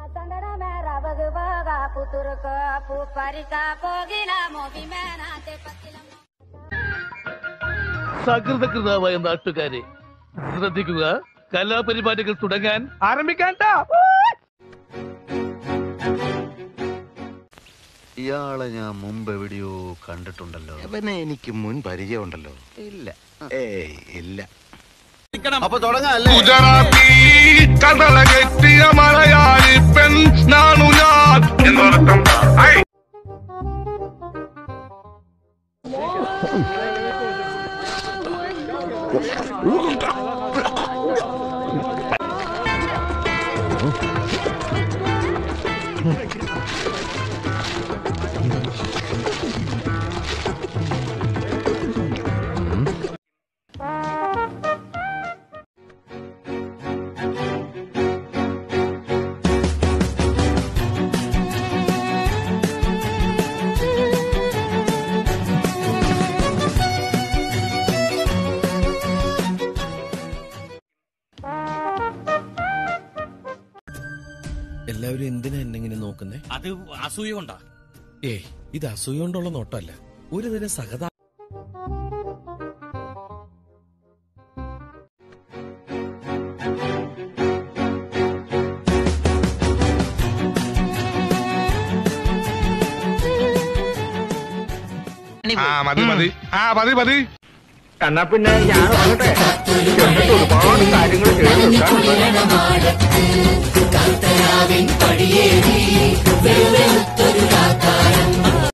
ചന്ദന മേറ ബഗുബാഗ പുതുർക്ക് പൂ പരിക പോകില മോബി മേനാത്തെ പത്തിലം സകൃതകൃതാവായ നാട്ടുകാരെ ശ്രദ്ധിക്കുക കലാപരിപാടികൾ തുടങ്ങാൻ ആരംഭിക്കാൻ ഇയാളെ ഞാൻ മുമ്പ് എവിടെയോ കണ്ടിട്ടുണ്ടല്ലോ അവനെ എനിക്ക് മുൻ പരിചയമുണ്ടല്ലോ ഇല്ല ഏയ് ഇല്ല അപ്പൊ തുടങ്ങാല്ലേ ഗുജറാത്തി കടലകെട്ടിയ മലയാളി പെൺ നാണു ഞാൻ എന്നർത്ഥം ഐ എല്ലാവരും എന്തിനാ എന്നെ ഇങ്ങനെ നോക്കുന്നേ അത് അസൂയ കൊണ്ടാ ഏ ഇത് അസൂയ കൊണ്ടുള്ള നോട്ടല്ല ഒരു തരം സഹതാ ആ മതി മതി ആ മതി മതി എന്നാ പിന്നെ ഞാൻ വന്നിട്ടെ എന്നിട്ട് ഒരുപാട് കാര്യങ്ങൾ ചെയ്തു